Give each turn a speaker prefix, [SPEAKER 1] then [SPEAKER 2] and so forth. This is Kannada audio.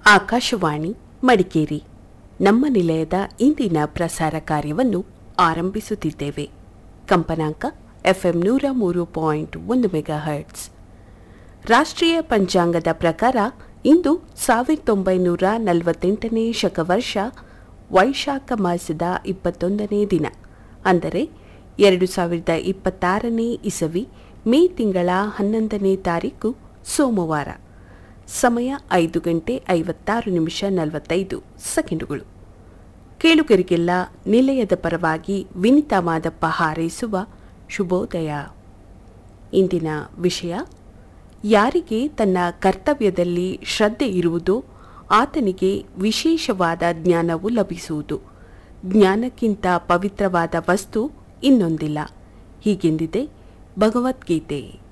[SPEAKER 1] ಆಕಾಶವಾಣಿ ಮಡಿಕೇರಿ ನಮ್ಮ ನಿಲಯದ ಇಂದಿನ ಪ್ರಸಾರ ಕಾರ್ಯವನ್ನು ಆರಂಭಿಸುತ್ತಿದ್ದೇವೆ ಕಂಪನಾಂಕ ಎಫ್ಎಂ ನೂರ ಮೂರು ಪಾಯಿಂಟ್ ಒಂದು ಮೆಗಾ ಹರ್ಟ್ಸ್ ರಾಷ್ಟ್ರೀಯ ಪಂಚಾಂಗದ ಪ್ರಕಾರ ಇಂದು ಸಾವಿರದ ಒಂಬೈನೂರ ನಲವತ್ತೆಂಟನೇ ಶಕವರ್ಷ ವೈಶಾಖ ಮಾಸದ ಇಪ್ಪತ್ತೊಂದನೇ ದಿನ ಅಂದರೆ ಎರಡು ಸಾವಿರದ ಇಪ್ಪತ್ತಾರನೇ ಇಸವಿ ಮೇ ತಿಂಗಳ ಹನ್ನೊಂದನೇ ತಾರೀಕು ಸೋಮವಾರ ಸಮಯ ಐದು ಗಂಟೆ ಐವತ್ತಾರು ನಿಮಿಷ ನಲವತ್ತೈದು ಸೆಕೆಂಡುಗಳು ಕೇಳುಗರಿಗೆಲ್ಲ ನಿಲಯದ ಪರವಾಗಿ ವಿನಿತಾ ಮಾದಪ್ಪ ಹಾರೈಸುವ ಶುಭೋದಯ ಇಂದಿನ ವಿಷಯ ಯಾರಿಗೆ ತನ್ನ ಕರ್ತವ್ಯದಲ್ಲಿ ಶ್ರದ್ಧೆ ಇರುವುದೋ ಆತನಿಗೆ ವಿಶೇಷವಾದ ಜ್ಞಾನವು ಲಭಿಸುವುದು ಜ್ಞಾನಕ್ಕಿಂತ ಪವಿತ್ರವಾದ ವಸ್ತು ಇನ್ನೊಂದಿಲ್ಲ ಹೀಗೆಂದಿದೆ ಭಗವದ್ಗೀತೆ